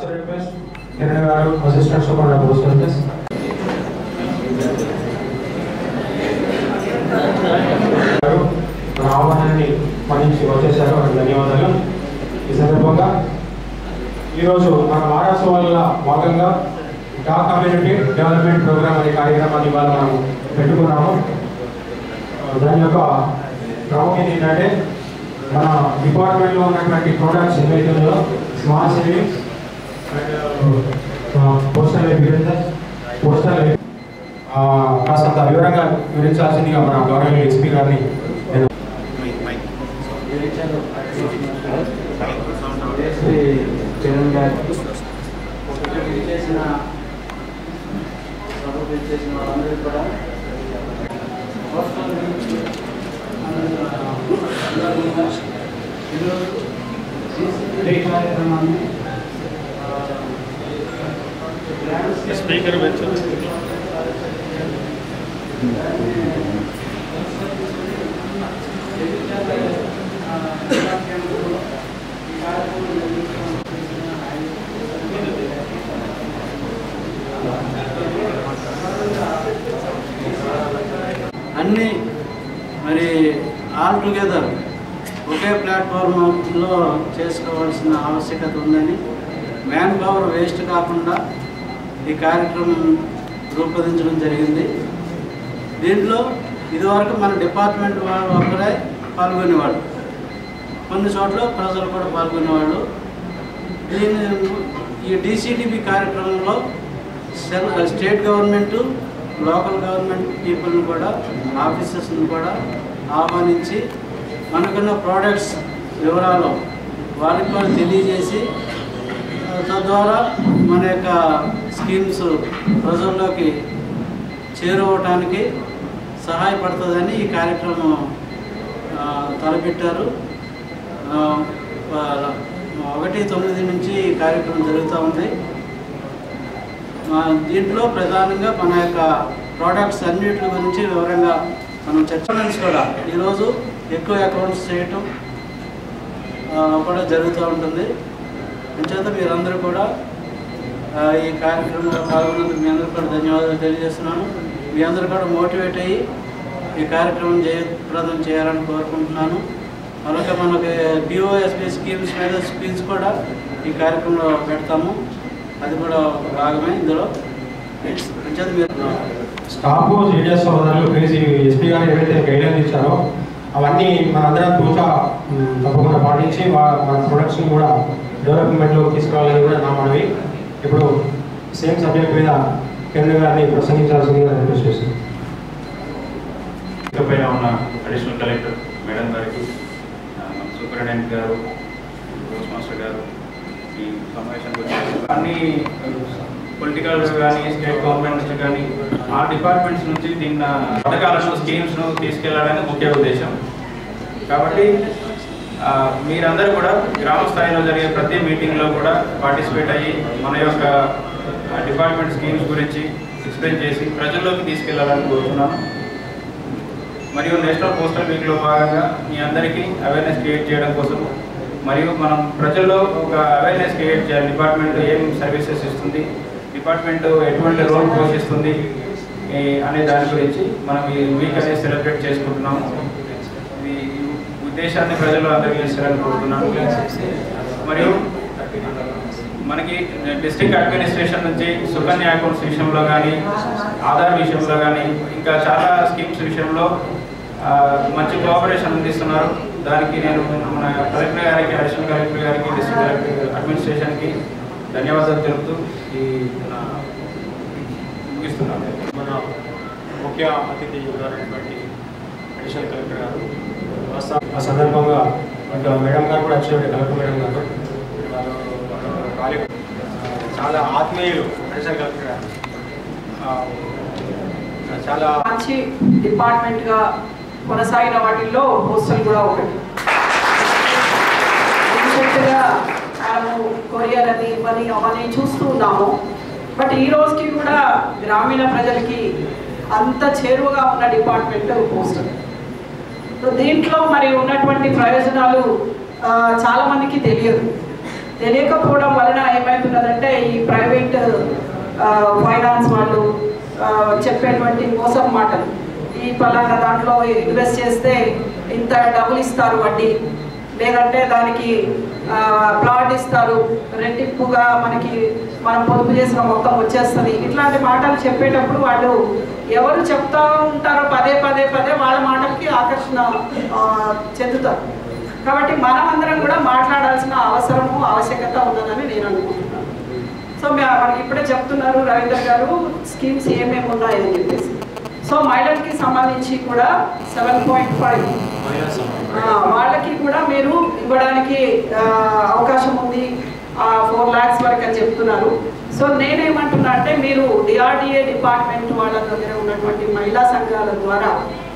Sir, request Kiran garu, assistant superintendent of services. గారు మన ఆహ్వానాన్ని మన్నించి వచ్చేసారు వారికి ధన్యవాదాలు ఈ సందర్భంగా ఈరోజు మన వారోత్సవాల భాగంగా డా కమ్యూనిటీ డెవలప్మెంట్ ప్రోగ్రామ్ అనే కార్యక్రమాన్ని ఇవాళ మనం పెట్టుకున్నాము దాని యొక్క ప్రాముఖ్యత ఏంటంటే మన డిపార్ట్మెంట్లో ఉన్నటువంటి ప్రోడక్ట్స్ ఏవైతే ఉన్నాయో small savings postal business postal కాస్తంత వివరంగా వివరించాల్సిందిగా మన గవర్నమెంట్ ఎస్పీ గారిని నేను శ్రీ చరణ్ గారికి చేసిన సభకు చేసిన వాళ్ళందరికీ కూడా ఈరోజు కార్యక్రమాన్ని స్పీకర్ పెంచు అన్నీ మరి ఆల్ టుగెదర్ ఒకే ప్లాట్ఫామ్లో చేసుకోవాల్సిన ఆవశ్యకత ఉందని మ్యాన్ పవర్ వేస్ట్ కాకుండా ఈ కార్యక్రమం రూపొందించడం జరిగింది దీంట్లో ఇదివరకు మన డిపార్ట్మెంట్ వాళ్ళు ఒక్కరే పాల్గొనేవాళ్ళు కొన్ని చోట్ల ప్రజలు కూడా పాల్గొనేవాళ్ళు దీని ఈ డీసీడీపీ కార్యక్రమంలో cell state government local government పీపుల్ని కూడా ఆఫీసర్స్ని కూడా ఆహ్వానించి మనకున్న ప్రోడక్ట్స్ వివరాలు వారికి కూడా తెలియజేసి ఆ, తద్వారా మన యొక్క స్కీమ్స్ ప్రజల్లోకి చేరువటానికి సహాయపడుతుందని ఈ కార్యక్రమం ఆ, తలపెట్టారు ఆ, ఆ, ఒకటి తొమ్మిది నుంచి ఈ కార్యక్రమం జరుగుతూ ఉంది ఆ, దీంట్లో ప్రధానంగా మన యొక్క ప్రోడక్ట్స్ అన్నిటి గురించి వివరంగా మనం చర్చ కూడా ఈరోజు ఎక్కువ అకౌంట్స్ చేయటం ఆ, కూడా జరుగుతూ ఉంటుంది అంచేత మీరందరూ కూడా ఆ, ఈ కార్యక్రమంలో పాల్గొన్నందుకు మీ అందరూ కూడా ధన్యవాదాలు తెలియజేస్తున్నాను మీ అందరూ కూడా మోటివేట్ అయ్యి ఈ కార్యక్రమం జయప్రదం చేయాలని కోరుకుంటున్నాను అలాగే మనకి బిఓఎస్పి స్కీమ్స్ మీద స్కీమ్స్ కూడా ఈ కార్యక్రమంలో పెడతాము అది కూడా ఒక భాగమే ఇందులో అంచేత మీరు స్టాఫ్ జేడిఎస్ సోదరులు ప్లీజ్ ఎస్పీ గారు ఏవైతే గైడ్లైన్స్ ఇచ్చారో అవన్నీ మనందరం తూచా మ్, తప్పకుండా పాటించి వా- మన ప్రొడక్ట్స్ని కూడా డెవలప్మెంట్లో తీసుకురావాలని కూడా నా మనవి ఇప్పుడు సేమ్ సబ్జెక్ట్ మీద కిరణ్ గారిని ప్రసంగించాల్సిందిగా రిక్వెస్ట్ చేస్తున్నాను పైన ఉన్న అడిషనల్ కలెక్టర్ మేడం గారికి ఆ, మన సూపరింటెండెంట్ గారు పోస్ట్ మాస్టర్ గారు ఈ సమావేశానికి వచ్చారు అన్ని పొలిటికల్ కానీ స్టేట్ గవర్నమెంట్ నుంచి కానీ ఆ డిపార్ట్మెంట్స్ నుంచి దీన్ని పథకాలను స్కీమ్స్ను తీసుకెళ్లాలని ముఖ్య ఉద్దేశం కాబట్టి ఆ, మీరందరూ కూడా గ్రామ స్థాయిలో జరిగే ప్రతి మీటింగ్లో కూడా పార్టిసిపేట్ అయ్యి మన యొక్క డిపార్ట్మెంట్ స్కీమ్స్ గురించి ఎక్స్ప్లెయిన్ చేసి ప్రజల్లోకి తీసుకెళ్లాలని కోరుతున్నాను మరియు నేషనల్ పోస్టల్ వీక్లో భాగంగా మీ అందరికీ అవేర్నెస్ క్రియేట్ చేయడం కోసం మరియు మనం ప్రజల్లో ఒక అవేర్నెస్ క్రియేట్ చేయాలి డిపార్ట్మెంట్ ఏం సర్వీసెస్ ఇస్తుంది డిపార్ట్మెంట్ ఎటువంటి రోల్ పోషిస్తుంది ఈ- అనే దాని గురించి మనం ఈ వీక్ అనేది సెలబ్రేట్ చేసుకుంటున్నాము ఈ ఉద్దేశాన్ని ప్రజలు అందరికీ చేస్తారని కోరుతున్నాను మరియు మనకి డిస్ట్రిక్ట్ అడ్మినిస్ట్రేషన్ నుంచి సుకన్య అకౌంట్స్ విషయంలో కానీ ఆధార్ విషయంలో కానీ ఇంకా చాలా స్కీమ్స్ విషయంలో ఆ, మంచి కోఆపరేషన్ అందిస్తున్నారు దానికి నేను మన కలెక్టర్ గారికి అడిషనల్ కలెక్టర్ గారికి డిస్ట్రిక్ట్ కలెక్టర్ అడ్మినిస్ట్రేషన్కి ధన్యవాదాలు తెలుపుతూ ఈ నా ముగిస్తున్నాను మన ముఖ్య అతిథి గారైనటువంటి అడిషనల్ కలెక్టర్ గారు వస్తా- ఆ సందర్భంగా ఇంకా మేడం గారు కూడా వచ్చినట్టు కలెక్టర్ మేడం గారు వాళ్ళు వాళ్ళ కాలి- చాలా ఆత్మీయులు అడిషనల్ కలెక్టర్ గారు ఆ, చాలా మంచి డిపార్ట్మెంట్ గా కొనసాగిన వాటిల్లో పోస్టల్ కూడా ఒకటి రీసెంట్గా మనము కొరియర్ అని ఇవన్నీ అవన్నీ చూస్తూ ఉన్నాము బట్ ఈ రోజుకి కూడా గ్రామీణ ప్రజలకి అంత చేరువగా ఉన్న డిపార్ట్మెంట్ పోస్టల్ సో దీంట్లో మరి ఉన్నటువంటి ప్రయోజనాలు ఆ, చాలా మందికి తెలియదు తెలియకపోవడం వలన ఏమవుతున్నదంటే ఈ ప్రైవేట్ ఫైనాన్స్ వాళ్ళు ఆ, చెప్పేటువంటి మోసం మాటలు ఈ పలానా దాంట్లో ఇన్వెస్ట్ చేస్తే ఇంత డబ్బులు ఇస్తారు వడ్డీ లేదంటే దానికి ఆ, ప్లాట్ ఇస్తారు రెట్టింపుగా మనకి మనం పొదుపు చేసిన మొత్తం వచ్చేస్తుంది ఇట్లాంటి మాటలు చెప్పేటప్పుడు వాళ్ళు ఎవరు చెప్తా ఉంటారో పదే పదే పదే వాళ్ళ మాటలకి ఆకర్షణ ఆ, చెందుతారు కాబట్టి మనం అందరం కూడా మాట్లాడాల్సిన అవసరము ఆవశ్యకత ఉన్నదని నేను అనుకుంటున్నాను సో మే- మనకి ఇప్పుడే చెప్తున్నారు రవీంద్ర గారు స్కీమ్స్ ఏమేమి ఉన్నాయని చెప్పేసి సో మహిళలకి సంబంధించి కూడా సెవెన్ పాయింట్ ఫైవ్ వాళ్ళకి కూడా మీరు ఇవ్వడానికి ఆ, అవకాశం ఉంది ఫోర్ ల్యాక్స్ వరకు అని చెప్తున్నారు సో నేనేమంటున్నా అంటే మీరు డిఆర్డిఏ డిపార్ట్మెంట్ వాళ్ళ దగ్గర ఉన్నటువంటి మహిళా సంఘాల ద్వారా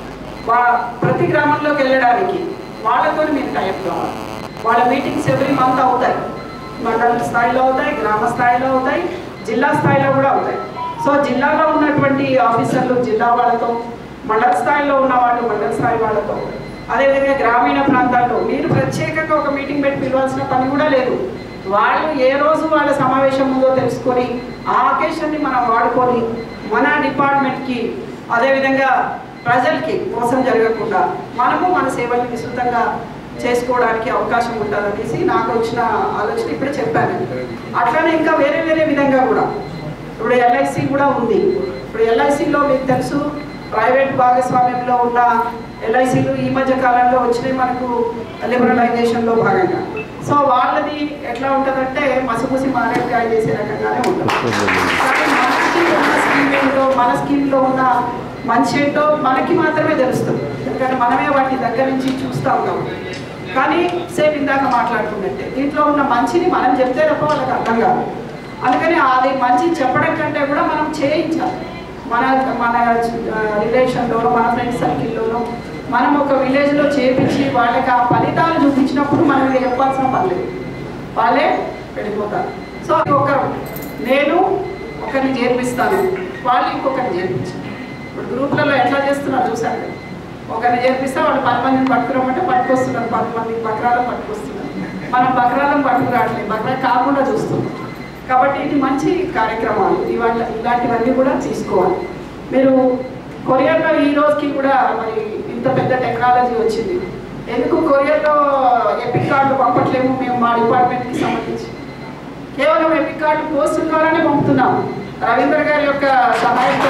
వా ప్రతి గ్రామంలోకి వెళ్ళడానికి వాళ్ళతో మీరు టైప్ కావాలి వాళ్ళ మీటింగ్స్ ఎవ్రీ మంత్ అవుతాయి మండల స్థాయిలో అవుతాయి గ్రామ స్థాయిలో అవుతాయి జిల్లా స్థాయిలో కూడా అవుతాయి సో జిల్లాలో ఉన్నటువంటి ఆఫీసర్లు జిల్లా వాళ్ళతో మండల స్థాయిలో ఉన్న వాళ్ళు మండల స్థాయి వాళ్ళతో అదేవిధంగా గ్రామీణ ప్రాంతాల్లో మీరు ప్రత్యేకంగా ఒక మీటింగ్ పెట్టి పిలవాల్సిన పని కూడా లేదు వాళ్ళు ఏ రోజు వాళ్ళ సమావేశం ఉందో తెలుసుకొని ఆ అకేషన్ని మనం వాడుకొని మన డిపార్ట్మెంట్కి అదేవిధంగా ప్రజలకి మోసం జరగకుండా మనము మన సేవల్ని విస్తృతంగా చేసుకోవడానికి అవకాశం ఉంటుందనేసి నాకు వచ్చిన ఆలోచన ఇప్పుడే చెప్పాను అట్లానే ఇంకా వేరే వేరే విధంగా కూడా ఇప్పుడు ఎల్ఐసి కూడా ఉంది ఇప్పుడు ఎల్ఐసిలో మీకు తెలుసు ప్రైవేట్ భాగస్వామ్యంలో ఉన్న ఎల్ఐసీలు ఈ మధ్య కాలంలో వచ్చినాయి మనకు లిబరలైజేషన్లో భాగంగా సో వాళ్ళది ఎట్లా ఉంటుందంటే మసిమూసి మారేడుకాయ చేసే రకంగానే ఉంటుంది కానీ మనకి ఉన్న స్కీమ్ ఏంటో మన స్కీమ్లో ఉన్న మంచి ఏంటో మనకి మాత్రమే తెలుస్తుంది ఎందుకంటే మనమే వాటిని దగ్గర నుంచి చూస్తూ ఉన్నాం కానీ సేమ్ ఇందాక మాట్లాడుకున్నట్టే దీంట్లో ఉన్న మంచిని మనం చెప్తే తప్ప వాళ్ళకి అర్థం కాదు అందుకని అది మంచి చెప్పడం కంటే కూడా మనం చేయించాలి మన మన రిలేషన్లోనో మన ఫ్రెండ్స్ సర్కిల్లోనో మనం ఒక విలేజ్లో చేపించి వాళ్ళకి ఆ ఫలితాలు చూపించినప్పుడు మనం ఇది చెప్పాల్సిన పని లేదు వాళ్ళే వెళ్ళిపోతారు సో ఒకరు నేను ఒకరిని చేర్పిస్తాను వాళ్ళు ఇంకొకరిని చేర్పించారు ఇప్పుడు గ్రూప్లలో ఎట్లా చేస్తున్నారు చూసారు కదా. ఒకరిని చేర్పిస్తే వాళ్ళు పది మందిని పట్టుకురమ్మంటే పట్టుకొస్తున్నారు పది మంది బక్రాలను పట్టుకొస్తున్నారు మనం బక్రాలను పట్టుకురావట్లేదు బక్రా కాకుండా చూస్తున్నాం కాబట్టి ఇది మంచి కార్యక్రమాలు ఇవాళ ఇలాంటివన్నీ కూడా తీసుకోవాలి మీరు కొరియర్లో ఈ రోజుకి కూడా మరి ఇంత పెద్ద టెక్నాలజీ వచ్చింది ఎందుకు కొరియర్లో ఎపిక్ కార్డు పంపట్లేము మేము మా డిపార్ట్మెంట్కి సంబంధించి కేవలం ఎపిక్ కార్డు పోస్ట్ ద్వారానే పంపుతున్నాము రవీంద్ర గారి యొక్క సహాయంతో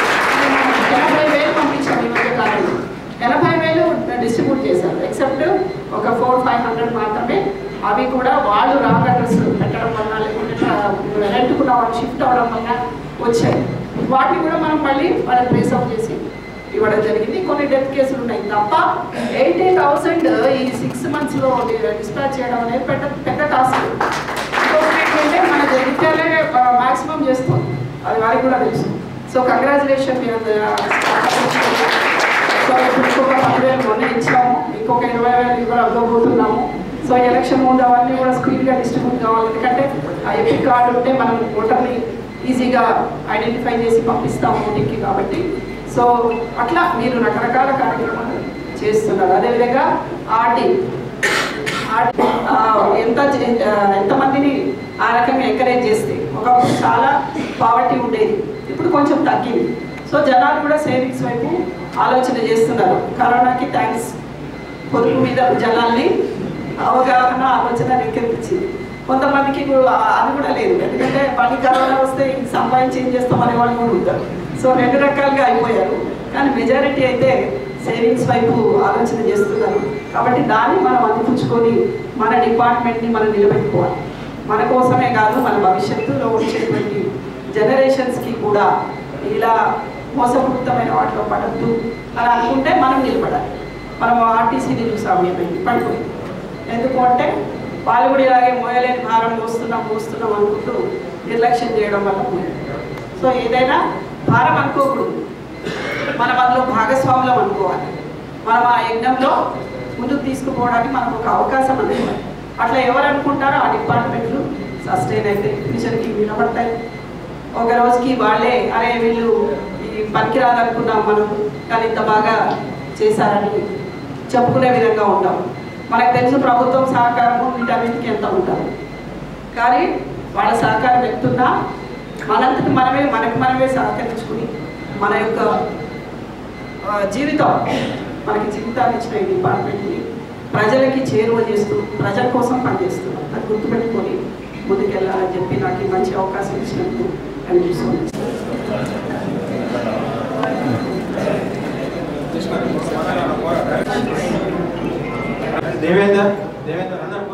ఎనభై వేలు పంపించాము ఈ మధ్య కాలంలో ఎనభై వేలు డిస్ట్రిబ్యూట్ చేశారు ఎక్సెప్ట్ ఒక ఫోర్ ఫైవ్ హండ్రెడ్ మాత్రమే అవి కూడా వాళ్ళు రాంగ్ అడ్రస్ పెట్టడం వల్ల లేకుంటే రెంట్కున్న వాళ్ళు షిఫ్ట్ అవ్వడం వల్ల వచ్చాయి వాటిని కూడా మనం మళ్ళీ వాళ్ళకి ట్రేస్ అవుట్ చేసి ఇవ్వడం జరిగింది కొన్ని డెత్ కేసులు ఉన్నాయి తప్ప ఎయిటీ థౌసండ్ ఈ సిక్స్ మంత్స్లో డిస్పాచ్ చేయడం అనేది పెద్ద పెద్ద టాస్క్ ఇంకొకటి ఏంటంటే మన జగిత్యాలే మాక్సిమం చేస్తాం అది వారికి కూడా తెలుసు సో కంగ్రాచులేషన్ సో ఇప్పుడు ఇంకొక పదివేలు మొన్న ఇచ్చాము ఇంకొక ఇరవై వేలు కూడా అవ్వబోతున్నాము సో ఎలక్షన్ ముందు అవన్నీ కూడా స్పీడ్గా డిస్ట్రిబ్యూట్ కావాలి ఎందుకంటే ఆ ఎపిక్ కార్డు ఉంటే మనం ఓటర్ని ఈజీగా ఐడెంటిఫై చేసి పంపిస్తాము ఓటింగ్కి కాబట్టి సో అట్లా మీరు రకరకాల కార్యక్రమాలు చేస్తున్నారు అదేవిధంగా ఆర్టీ ఆర్టీ ఆ, ఎంత చే- ఆ, ఎంతమందిని ఆ రకంగా ఎంకరేజ్ చేస్తే ఒకప్పుడు చాలా పావర్టీ ఉండేది ఇప్పుడు కొంచెం తగ్గింది సో జనాలు కూడా సేవింగ్స్ వైపు ఆలోచన చేస్తున్నారు కరోనాకి థ్యాంక్స్ పొదుపు మీద జనాల్ని అవగాహన ఆలోచన రేకెత్తించింది కొంతమందికి కూడా అది కూడా లేదు ఎందుకంటే పని కరోనా వస్తే ఇంక సంపాదించి ఏం చేస్తాం అనే వాళ్ళు కూడా ఉంటారు సో రెండు రకాలుగా అయిపోయారు కానీ మెజారిటీ అయితే సేవింగ్స్ వైపు ఆలోచన చేస్తున్నారు కాబట్టి దాన్ని మనం అందిపుచ్చుకొని మన డిపార్ట్మెంట్ని మనం నిలబెట్టుకోవాలి మన కోసమే కాదు మన భవిష్యత్తులో వచ్చేటువంటి జనరేషన్స్కి కూడా ఇలా మోసపూరితమైన వాటిలో పడద్దు అని అనుకుంటే మనం నిలబడాలి మనం ఆర్టీసీని చూసాము ఏమైంది పడిపోయింది ఎందుకు అంటే వాళ్ళు కూడా ఇలాగే మోయలేని భారం మోస్తున్నాం మోస్తున్నాం అనుకుంటూ నిర్లక్ష్యం చేయడం వల్ల పోయింది సో ఏదైనా భారం అనుకోకూడదు మనం అందులో భాగస్వాములం అనుకోవాలి మనం ఆ యజ్ఞంలో ముందుకు తీసుకుపోవడానికి మనకు ఒక అవకాశం అనుకోవాలి అట్లా ఎవరు అనుకుంటారో ఆ డిపార్ట్మెంట్లు సస్టైన్ అయితే ఫ్యూచర్కి నిలబడతాయి ఒక రోజుకి వాళ్ళే అరే వీళ్ళు ఈ పనికిరాదు అనుకున్నాం మనం కానీ ఇంత బాగా చేశారని చెప్పుకునే విధంగా ఉంటాం మనకు తెలుసు ప్రభుత్వం సహకారము వీటన్నిటికీ ఎంత ఉంటారు కానీ వాళ్ళ సహకారం ఎత్తున్నా మనంతటి మనమే మనకు మనమే సహకరించుకుని మన యొక్క ఆ, జీవితం మనకి జీవితాన్ని ఇచ్చిన ఈ డిపార్ట్మెంట్ని ప్రజలకి చేరువ చేస్తూ ప్రజల కోసం పనిచేస్తున్నాం అది గుర్తుపెట్టుకొని ముందుకెళ్ళాలని చెప్పి నాకు ఈ మంచి అవకాశం ఇచ్చినందుకు thank you so much Devender Devender అందరూ